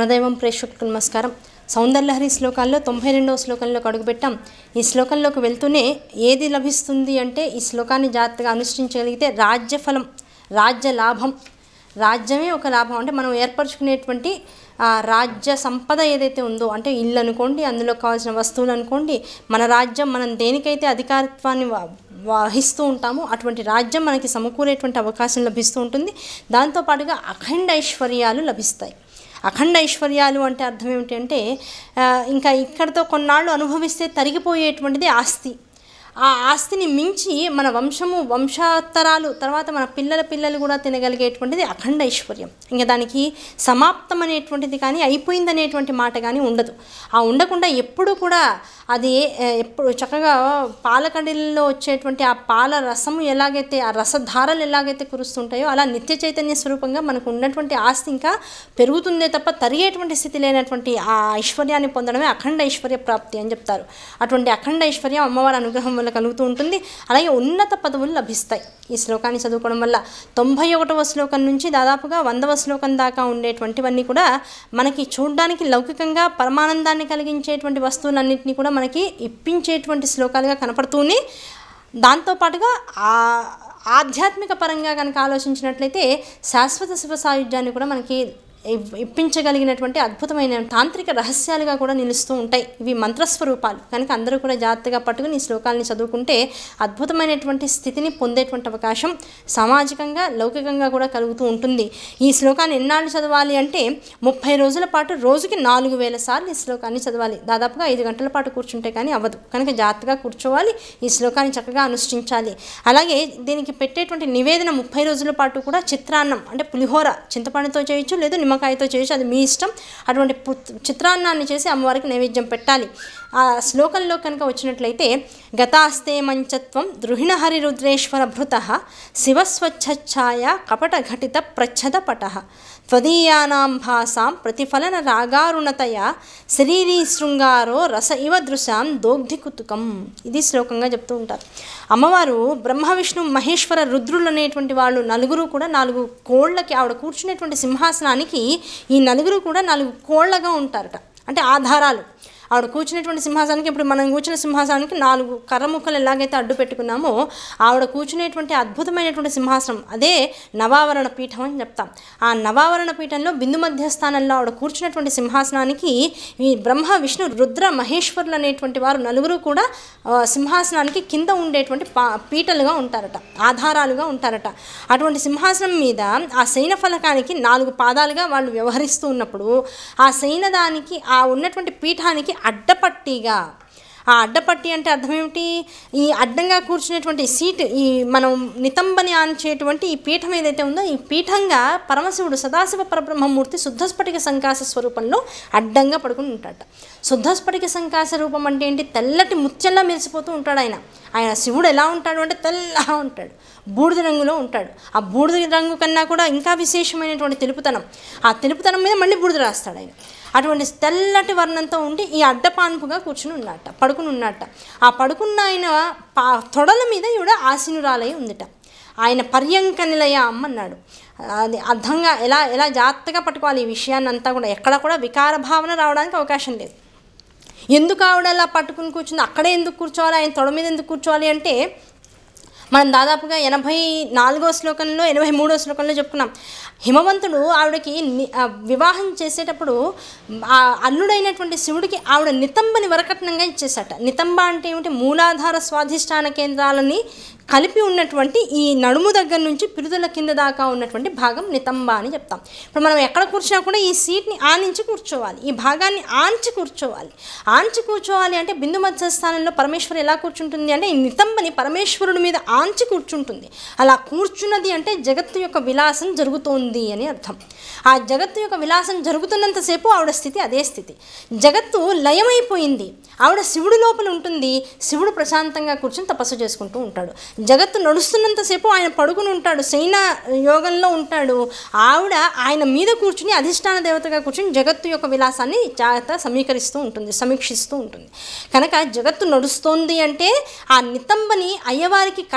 ధర్మదైవం ప్రేక్షకులకు నమస్కారం సౌందర్యలహరి శ్లోకాల్లో తొంభై రెండవ శ్లోకంలోకి అడుగుపెట్టాం ఈ శ్లోకంలోకి వెళ్తూనే ఏది లభిస్తుంది అంటే ఈ శ్లోకాన్ని జాగ్రత్తగా అనుసరించగలిగితే రాజ్యఫలం రాజ్య లాభం రాజ్యమే ఒక లాభం అంటే మనం ఏర్పరచుకునేటువంటి ఆ రాజ్య సంపద ఏదైతే ఉందో అంటే ఇల్లు అనుకోండి అందులో కావాల్సిన వస్తువులు అనుకోండి మన రాజ్యం మనం దేనికైతే అధికారత్వాన్ని వ- వహిస్తూ ఉంటామో అటువంటి రాజ్యం మనకి సమకూరేటువంటి అవకాశం లభిస్తూ ఉంటుంది దాంతోపాటుగా అఖండ ఐశ్వర్యాలు లభిస్తాయి అఖండ ఐశ్వర్యాలు అంటే అర్థం ఏమిటి అంటే ఆ, ఇంకా ఇక్కడితో కొన్నాళ్ళు అనుభవిస్తే తరిగిపోయేటువంటిది ఆస్తి ఆ ఆస్తిని మించి మన వంశము వంశాత్తరాలు తర్వాత మన పిల్లల పిల్లలు కూడా తినగలిగేటువంటిది అఖండ ఐశ్వర్యం ఇంకా దానికి సమాప్తం అనేటువంటిది కానీ అయిపోయిందనేటువంటి మాట కానీ ఉండదు ఆ ఉండకుండా ఎప్పుడు కూడా అది ఏ- ఎప్పుడు చక్కగా పాలకడిలో వచ్చేటువంటి ఆ పాల రసము ఎలాగైతే ఆ రసధారలు ఎలాగైతే కురుస్తుంటాయో అలా నిత్య చైతన్య స్వరూపంగా మనకు ఉన్నటువంటి ఆస్తి ఇంకా పెరుగుతుందే తప్ప తరిగేటువంటి స్థితి లేనటువంటి ఆ ఐశ్వర్యాన్ని పొందడమే అఖండ ఐశ్వర్య ప్రాప్తి అని చెప్తారు అటువంటి అఖండ ఐశ్వర్యం అమ్మవారి అనుగ్రహం వల్ల కలుగుతూ ఉంటుంది అలాగే ఉన్నత పదవులు లభిస్తాయి ఈ శ్లోకాన్ని చదువుకోవడం వల్ల తొంభై ఒకటవ శ్లోకం నుంచి దాదాపుగా వందవ శ్లోకం దాకా ఉండేటువంటివన్నీ కూడా మనకి చూడడానికి లౌకికంగా పరమానందాన్ని కలిగించేటువంటి వస్తువులన్నింటినీ కూడా మనకి ఇప్పించేటువంటి శ్లోకాలుగా కనపడుతూనే దాంతోపాటుగా ఆ ఆధ్యాత్మిక పరంగా కనుక ఆలోచించినట్లయితే శాశ్వత శివ సాయుధ్యాన్ని కూడా మనకి ఇవ్- ఇప్పించగలిగినటువంటి అద్భుతమైన తాంత్రిక రహస్యాలుగా కూడా నిలుస్తూ ఉంటాయి ఇవి మంత్రస్వరూపాలు కనుక అందరూ కూడా జాగ్రత్తగా పట్టుకుని ఈ శ్లోకాలని చదువుకుంటే అద్భుతమైనటువంటి స్థితిని పొందేటువంటి అవకాశం సామాజికంగా లౌకికంగా కూడా కలుగుతూ ఉంటుంది ఈ శ్లోకాన్ని ఎన్నాళ్ళు చదవాలి అంటే ముప్పై రోజుల పాటు రోజుకి నాలుగు వేల సార్లు ఈ శ్లోకాన్ని చదవాలి దాదాపుగా ఐదు గంటల పాటు కూర్చుంటే కానీ అవ్వదు కనుక జాగ్రత్తగా కూర్చోవాలి ఈ శ్లోకాన్ని చక్కగా అనుష్ఠించాలి అలాగే దీనికి పెట్టేటువంటి నివేదన ముప్పై రోజుల పాటు కూడా చిత్రాన్నం అంటే పులిహోర చింతపండుతో చేయొచ్చు లేదు నిమ్మకాయతో చేయొచ్చు అది మీ ఇష్టం అటువంటి పు- చిత్రాన్నాన్ని చేసి అమ్మవారికి నైవేద్యం పెట్టాలి ఆ శ్లోకంలో కనుక వచ్చినట్లయితే గతాస్తే మంచత్వం ద్రుహిణహరి రుద్రేశ్వర భృత శివస్వచ్ఛఛాయ కపట ఘటిత ప్రచ్ఛద పట త్వదీయానాం భాసాం ప్రతిఫలన రాగారుణతయ శరీరీ శృంగారో రస ఇవ దృశాం దోగ్ధికుతుకం ఇది శ్లోకంగా చెప్తూ ఉంటారు అమ్మవారు బ్రహ్మ విష్ణు మహేశ్వర రుద్రులు అనేటువంటి వాళ్ళు నలుగురు కూడా నాలుగు కోళ్ళకి ఆవిడ కూర్చునేటువంటి సింహాసనానికి ఈ నలుగురు కూడా నాలుగు కోళ్ళగా ఉంటారట అంటే ఆధారాలు ఆవిడ కూర్చునేటువంటి సింహాసనానికి ఇప్పుడు మనం కూర్చున్న సింహాసనానికి నాలుగు కర్ర ముక్కలు ఎలాగైతే అడ్డు పెట్టుకున్నామో ఆవిడ కూర్చునేటువంటి అద్భుతమైనటువంటి సింహాసనం అదే నవావరణ పీఠం అని చెప్తాం ఆ నవావరణ పీఠంలో బిందు మధ్యస్థానంలో ఆవిడ కూర్చున్నటువంటి సింహాసనానికి ఈ బ్రహ్మ విష్ణు రుద్ర మహేశ్వరులు అనేటువంటి వారు నలుగురు కూడా ఆ, సింహాసనానికి కింద ఉండేటువంటి పా పీటలుగా ఉంటారట ఆధారాలుగా ఉంటారట అటువంటి సింహాసనం మీద ఆ శయన ఫలకానికి నాలుగు పాదాలుగా వాళ్ళు వ్యవహరిస్తూ ఉన్నప్పుడు ఆ శయన దానికి ఆ ఉన్నటువంటి పీఠానికి అడ్డపట్టిగా ఆ అడ్డపట్టి అంటే అర్థం ఏమిటి ఈ అడ్డంగా కూర్చునేటువంటి సీట్ ఈ మనం నితంబని ఆంచేటువంటి ఈ పీఠం ఏదైతే ఉందో ఈ పీఠంగా పరమశివుడు సదాశివ పరబ్రహ్మమూర్తి శుద్ధస్ఫటిక సంకాశ స్వరూపంలో అడ్డంగా పడుకుని ఉంటాడట శుద్ధస్ఫటిక సంకాశ రూపం అంటే ఏంటి తెల్లటి ముత్యంలా మెరిసిపోతూ ఉంటాడు ఆయన ఆయన శివుడు ఎలా ఉంటాడు అంటే తెల్లగా ఉంటాడు బూడిద రంగులో ఉంటాడు ఆ బూడిద రంగు కన్నా కూడా ఇంకా విశేషమైనటువంటి తెలుపుతనం ఆ తెలుపుతనం మీద మళ్ళీ బూడిద రాస్తాడు ఆయన అటువంటి తెల్లటి వర్ణంతో ఉండి ఈ అడ్డపాన్పుగా కూర్చుని ఉన్నట్ట పడుకుని ఉన్నట్ట ఆ పడుకున్న ఆయన పా తొడల మీద ఈవిడ ఆసీనురాలై ఉందిట ఆయన పర్యంక నిలయ అమ్మన్నాడు అది అర్థంగా ఎలా ఎలా జాగ్రత్తగా పట్టుకోవాలి ఈ విషయాన్ని అంతా కూడా ఎక్కడ కూడా వికార భావన రావడానికి అవకాశం లేదు ఎందుకు ఆవిడ అలా పట్టుకుని కూర్చుంది అక్కడే ఎందుకు కూర్చోవాలి ఆయన తొడ మీద ఎందుకు కూర్చోవాలి అంటే మనం దాదాపుగా ఎనభై నాలుగో శ్లోకంలో ఎనభై మూడో శ్లోకంలో చెప్పుకున్నాం హిమవంతుడు ఆవిడకి ని- ఆ వివాహం చేసేటప్పుడు ఆ అల్లుడైనటువంటి శివుడికి ఆవిడ నితంబని వరకట్నంగా ఇచ్చేసట నితంబ అంటే ఏమిటి మూలాధార స్వాధిష్టాన కేంద్రాలని కలిపి ఉన్నటువంటి ఈ నడుము దగ్గర నుంచి పిరుదల కింద దాకా ఉన్నటువంటి భాగం నితంబ అని చెప్తాం ఇప్పుడు మనం ఎక్కడ కూర్చున్నా కూడా ఈ సీట్ని ఆనించి కూర్చోవాలి ఈ భాగాన్ని ఆంచి కూర్చోవాలి ఆంచి కూర్చోవాలి అంటే బిందు మధ్యస్థానంలో పరమేశ్వరు ఎలా కూర్చుంటుంది అంటే ఈ నితంబని పరమేశ్వరుడి మీద ఆంచి కూర్చుంటుంది అలా కూర్చున్నది అంటే జగత్తు యొక్క విలాసం జరుగుతోంది అని అర్థం ఆ జగత్తు యొక్క విలాసం జరుగుతున్నంతసేపు ఆవిడ స్థితి అదే స్థితి జగత్తు లయమైపోయింది ఆవిడ శివుడి లోపల ఉంటుంది శివుడు ప్రశాంతంగా కూర్చొని తపస్సు చేసుకుంటూ ఉంటాడు జగత్తు నడుస్తున్నంతసేపు ఆయన పడుకుని ఉంటాడు శయన యోగంలో ఉంటాడు ఆవిడ ఆయన మీద కూర్చుని అధిష్టాన దేవతగా కూర్చుని జగత్తు యొక్క విలాసాన్ని జాగ్రత్త సమీకరిస్తూ ఉంటుంది సమీక్షిస్తూ ఉంటుంది కనుక జగత్తు నడుస్తోంది అంటే ఆ నితంబని అయ్యవారికి కట్ట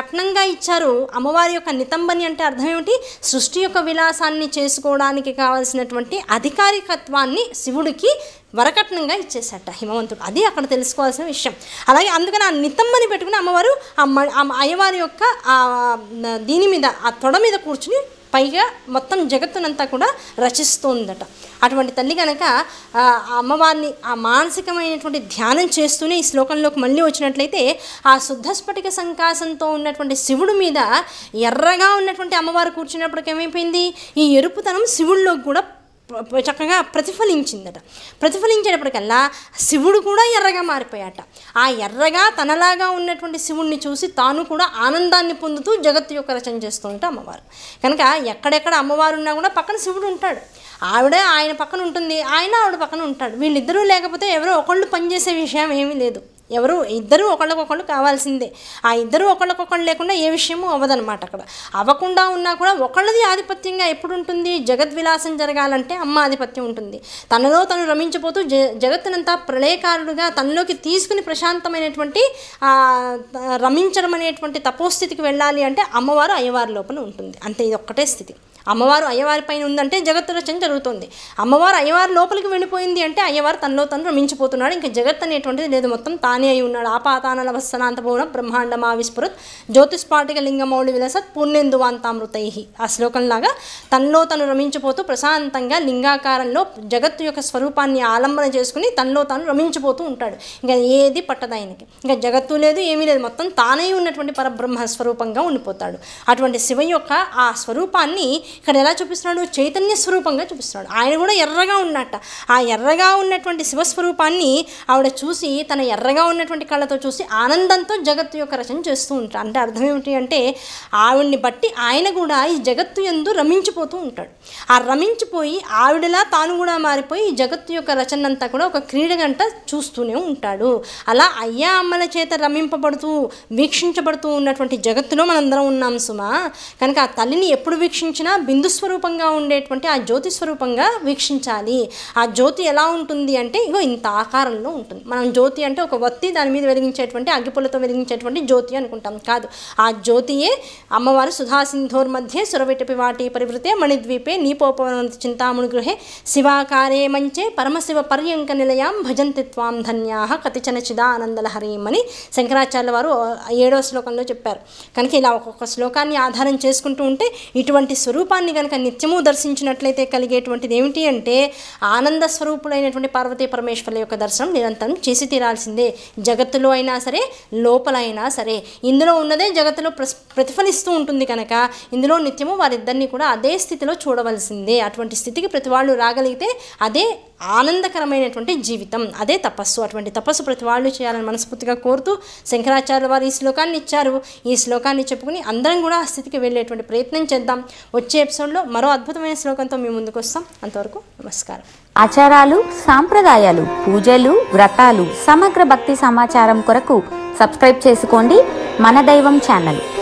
కట్నంగా ఇచ్చారు అమ్మవారి యొక్క నితంబని అంటే అర్థం ఏమిటి సృష్టి యొక్క విలాసాన్ని చేసుకోవడానికి కావాల్సినటువంటి అధికారికత్వాన్ని శివుడికి వరకట్నంగా ఇచ్చేసట హిమవంతుడు అది అక్కడ తెలుసుకోవాల్సిన విషయం అలాగే అందుకని ఆ నితంబని పెట్టుకుని అమ్మవారు ఆ మ- ఆ అయ్యవారి యొక్క ఆ దీని మీద ఆ తొడ మీద కూర్చుని పైగా మొత్తం జగత్తునంతా కూడా రచిస్తోందట అటువంటి తల్లి కనుక ఆ అమ్మవారిని ఆ మానసికమైనటువంటి ధ్యానం చేస్తూనే ఈ శ్లోకంలోకి మళ్ళీ వచ్చినట్లయితే ఆ శుద్ధ స్ఫటిక సంకాసంతో ఉన్నటువంటి శివుడు మీద ఎర్రగా ఉన్నటువంటి అమ్మవారు కూర్చున్నప్పటికి ఏమైపోయింది ఈ ఎరుపుతనం శివుడిలోకి కూడా ప- ప- చక్కగా ప్రతిఫలించిందట ప్రతిఫలించేటప్పటికల్లా శివుడు కూడా ఎర్రగా మారిపోయాట ఆ ఎర్రగా తనలాగా ఉన్నటువంటి శివుణ్ణి చూసి తాను కూడా ఆనందాన్ని పొందుతూ జగత్తు యొక్క రచన చేస్తుంట అమ్మవారు కనుక ఎక్కడెక్కడ అమ్మవారు ఉన్నా కూడా పక్కన శివుడు ఉంటాడు ఆవిడ ఆయన పక్కన ఉంటుంది ఆయన ఆవిడ పక్కన ఉంటాడు వీళ్ళిద్దరూ లేకపోతే ఎవరో ఒకళ్ళు పనిచేసే విషయం ఏమీ లేదు ఎవరు ఇద్దరు ఒకళ్ళకొకళ్ళు కావాల్సిందే ఆ ఇద్దరు ఒకళ్ళకొకళ్ళు లేకుండా ఏ విషయము అవ్వదనమాట అక్కడ అవ్వకుండా ఉన్నా కూడా ఒకళ్ళది ఆధిపత్యంగా ఎప్పుడు ఉంటుంది జగద్విలాసం జరగాలంటే అమ్మ ఆధిపత్యం ఉంటుంది తనలో తను రమించిపోతూ జ జగత్తునంతా ప్రళయకారుడుగా తనలోకి తీసుకుని ప్రశాంతమైనటువంటి ఆ, త- రమించడం అనేటువంటి తపోస్థితికి వెళ్ళాలి అంటే అమ్మవారు అయ్యవారి లోపల ఉంటుంది అంతే ఇది ఒక్కటే స్థితి అమ్మవారు అయ్యవారి పైన ఉందంటే జగత్తు రచన జరుగుతుంది అమ్మవారు అయ్యవారి లోపలికి వెళ్ళిపోయింది అంటే అయ్యవారు తనలో తను రమించిపోతున్నాడు ఇంకా జగత్ అనేటువంటిది లేదు మొత్తం తానే అయి ఉన్నాడు ఆపాతాన లవస్సనాంత భువన బ్రహ్మాండమా విస్ఫురత్ జ్యోతిస్పాటిక లింగమౌళి విలసత్ పుణ్యందువాంతామృతై ఆ శ్లోకంలాగా తనలో తను రమించిపోతూ ప్రశాంతంగా లింగాకారంలో జగత్తు యొక్క స్వరూపాన్ని ఆలంబన చేసుకుని తనలో తాను రమించిపోతూ ఉంటాడు ఇంకా ఏది పట్టదు ఆయనకి ఇంకా జగత్తు లేదు ఏమీ లేదు మొత్తం తానే ఉన్నటువంటి పరబ్రహ్మ స్వరూపంగా ఉండిపోతాడు అటువంటి శివ యొక్క ఆ స్వరూపాన్ని ఇక్కడ ఎలా చూపిస్తున్నాడు చైతన్య స్వరూపంగా చూపిస్తున్నాడు ఆయన కూడా ఎర్రగా ఉన్నట్ట ఆ ఎర్రగా ఉన్నటువంటి శివస్వరూపాన్ని ఆవిడ చూసి తన ఎర్రగా ఉన్నటువంటి కళ్ళతో చూసి ఆనందంతో జగత్తు యొక్క రచన చేస్తూ ఉంటాడు అంటే అర్థం ఏమిటి అంటే ఆవిడ్ని బట్టి ఆయన కూడా ఈ జగత్తు ఎందు రమించిపోతూ ఉంటాడు ఆ రమించిపోయి ఆవిడలా తాను కూడా మారిపోయి ఈ జగత్తు యొక్క రచన అంతా కూడా ఒక క్రీడగంట చూస్తూనే ఉంటాడు అలా అయ్యా అమ్మల చేత రమింపబడుతూ వీక్షించబడుతూ ఉన్నటువంటి జగత్తులో మనందరం ఉన్నాం సుమా కనుక ఆ తల్లిని ఎప్పుడు వీక్షించినా బిందు స్వరూపంగా ఉండేటువంటి ఆ జ్యోతి స్వరూపంగా వీక్షించాలి ఆ జ్యోతి ఎలా ఉంటుంది అంటే ఇగో ఇంత ఆకారంలో ఉంటుంది మనం జ్యోతి అంటే ఒక వత్తి దాని మీద వెలిగించేటువంటి అగ్గిపుల్లతో వెలిగించేటువంటి జ్యోతి అనుకుంటాం కాదు ఆ జ్యోతియే అమ్మవారు సుధా సింధోర్ మధ్య సురవిటపి వాటి పరివృతే మణిద్వీపే నీపోపవనంత చింతామణి గృహే శివాకారే మంచే పరమశివ పర్యంక నిలయాం భజంతి త్వాం ధన్యా కతిచన చిదానందలహరీం అని శంకరాచార్య వారు ఏడో శ్లోకంలో చెప్పారు కనుక ఇలా ఒక్కొక్క శ్లోకాన్ని ఆధారం చేసుకుంటూ ఉంటే ఇటువంటి స్వరూపాన్ని కనుక నిత్యము దర్శించినట్లయితే కలిగేటువంటిది ఏమిటి అంటే ఆనంద స్వరూపులైనటువంటి పార్వతీ పరమేశ్వరుల యొక్క దర్శనం నిరంతరం చేసి తీరాల్సిందే జగత్తులో అయినా సరే లోపల అయినా సరే ఇందులో ఉన్నదే జగత్తులో ప్రస్ ప్రతిఫలిస్తూ ఉంటుంది కనుక ఇందులో నిత్యము వారిద్దరిని కూడా అదే స్థితిలో చూడవలసిందే అటువంటి స్థితికి ప్రతి వాళ్ళు రాగలిగితే అదే ఆనందకరమైనటువంటి జీవితం అదే తపస్సు అటువంటి తపస్సు ప్రతి వాళ్ళు చేయాలని మనస్ఫూర్తిగా కోరుతూ శంకరాచార్య వారు ఈ శ్లోకాన్ని ఇచ్చారు ఈ శ్లోకాన్ని చెప్పుకుని అందరం కూడా ఆ స్థితికి వెళ్ళేటువంటి ప్రయత్నం చేద్దాం వచ్చే ఎపిసోడ్లో మరో అద్భుతమైన శ్లోకంతో మేము ముందుకు వస్తాం అంతవరకు నమస్కారం ఆచారాలు సాంప్రదాయాలు పూజలు వ్రతాలు సమగ్ర భక్తి సమాచారం కొరకు సబ్స్క్రైబ్ చేసుకోండి మన దైవం ఛానల్